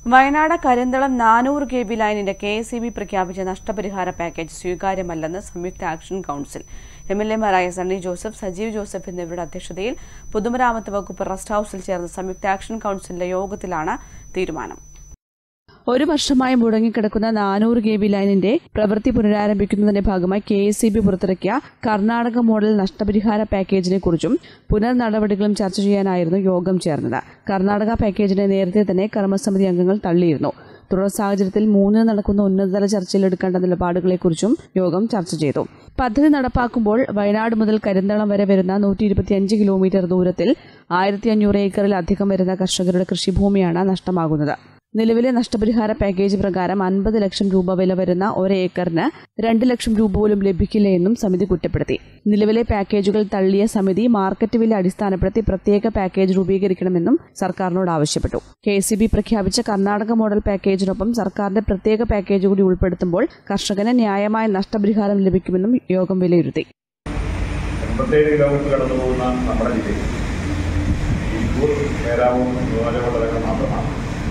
വയനാട് കരിന്തളം നാനൂറ് K B ലൈനിന്റെ K S E B പ്രഖ്യാപിച്ച നഷ്ടപരിഹാര പാക്കേജ് സ്വീകാര്യമല്ലെന്ന് സംയുക്ത ആക്ഷൻ കൌൺസിൽ എം എൽ എമാരായ സണ്ണി ജോസഫ് സജീവ് ജോസഫ് എന്നിവരുടെ അധ്യക്ഷതയിൽ പൊതുമരാമത്ത് വകുപ്പ് റെസ്റ്റ് ഹൌസിൽ ചേർന്ന സംയുക്ത ആക്ഷൻ കൌൺസിലിന്റെ യോഗത്തിലാണ് തീരുമാനം ഒരു വർഷമായി മുടങ്ങിക്കിടക്കുന്ന നാനൂറ് കെ ബി ലൈനിന്റെ പ്രവൃത്തി പുനരാരംഭിക്കുന്നതിന്റെ ഭാഗമായി കെ എസ് സി ബി പുറത്തിറക്കിയ കർണാടക മോഡൽ നഷ്ടപരിഹാര പാക്കേജിനെ കുറിച്ചും പുനർ നടപടികളും ചർച്ച ചെയ്യാനായിരുന്നു യോഗം ചേർന്നത് കർണാടക പാക്കേജിനെ നേരത്തെ തന്നെ കർമ്മസമിതി അംഗങ്ങൾ തള്ളിയിരുന്നു തുടർ സാഹചര്യത്തിൽ മൂന്നിന് നടക്കുന്ന ഉന്നതതല ചർച്ചയിൽ എടുക്കേണ്ട നിലപാടുകളെക്കുറിച്ചും യോഗം ചർച്ച ചെയ്തു പദ്ധതി നടപ്പാക്കുമ്പോൾ വയനാട് മുതൽ കരിന്തളം വരെ വരുന്ന നൂറ്റി ഇരുപത്തിയഞ്ച് കിലോമീറ്റർ ദൂരത്തിൽ ആയിരത്തി അഞ്ഞൂറ് ഏക്കറിലധികം വരുന്ന കർഷകരുടെ കൃഷിഭൂമിയാണ് നഷ്ടമാകുന്നത് നിലവിലെ നഷ്ടപരിഹാര പാക്കേജ് പ്രകാരം അൻപത് ലക്ഷം രൂപ വില വരുന്ന ഒരേക്കറിന് രണ്ട് ലക്ഷം രൂപ പോലും ലഭിക്കില്ല എന്നും സമിതി കുറ്റപ്പെടുത്തി നിലവിലെ പാക്കേജുകൾ തള്ളിയ സമിതി മാർക്കറ്റ് വില അടിസ്ഥാനപ്പെടുത്തി പ്രത്യേക പാക്കേജ് രൂപീകരിക്കണമെന്നും സർക്കാരിനോട് ആവശ്യപ്പെട്ടു കെ സി ബി പ്രഖ്യാപിച്ച കർണാടക മോഡൽ പാക്കേജിനൊപ്പം സർക്കാരിന്റെ പ്രത്യേക പാക്കേജ് കൂടി ഉൾപ്പെടുത്തുമ്പോൾ കർഷകന് ന്യായമായ നഷ്ടപരിഹാരം ലഭിക്കുമെന്നും യോഗം വിലയിരുത്തി എൺപത്തേഴ് കിലോമീറ്റർ കടന്നു പോകുന്ന നമ്മുടെ ജില്ലയിൽ ഇരിക്കൂർ പേരാവൂർ നിയോജകമണ്ഡലങ്ങൾ മാത്രമാണ്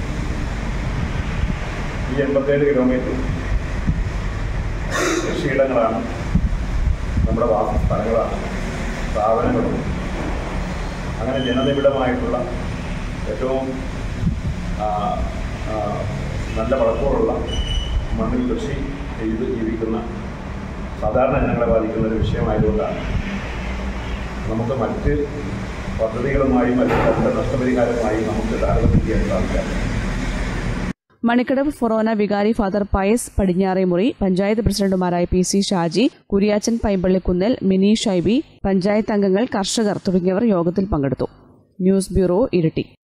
ഈ എൺപത്തേഴ് കിലോമീറ്റർ കൃഷിയിടങ്ങളാണ് നമ്മുടെ വാസസ്ഥലങ്ങളാണ് സ്ഥാപനങ്ങളും അങ്ങനെ ജനനിബിഡമായിട്ടുള്ള ഏറ്റവും ആ, ആ, നല്ല വളക്കൂറുള്ള മണ്ണിൽ കൃഷി ചെയ്ത് ജീവിക്കുന്ന സാധാരണ ജനങ്ങളെ ബാധിക്കുന്ന ഒരു വിഷയമായതുകൊണ്ടാണ് നമുക്ക് മറ്റ് പദ്ധതികളുമായും മറ്റ് തരത്തിലുള്ള നഷ്ടപരിഹാരമായും നമുക്ക് താരതമ്യം ചെയ്യാൻ സാധിക്കാറില്ല മണിക്കടവ് ഫൊറോന വികാരി ഫാദർ പയസ് പടിഞ്ഞാറേമുറി പഞ്ചായത്ത് പ്രസിഡന്റുമാരായ പി സി ഷാജി കുരിയാച്ചൻ പൈമ്പള്ളിക്കുന്നൽ മിനി ഷൈബി പഞ്ചായത്ത് അംഗങ്ങൾ കർഷകർ തുടങ്ങിയവർ യോഗത്തിൽ പങ്കെടുത്തു ന്യൂസ് ബ്യൂറോ ഇരട്ടി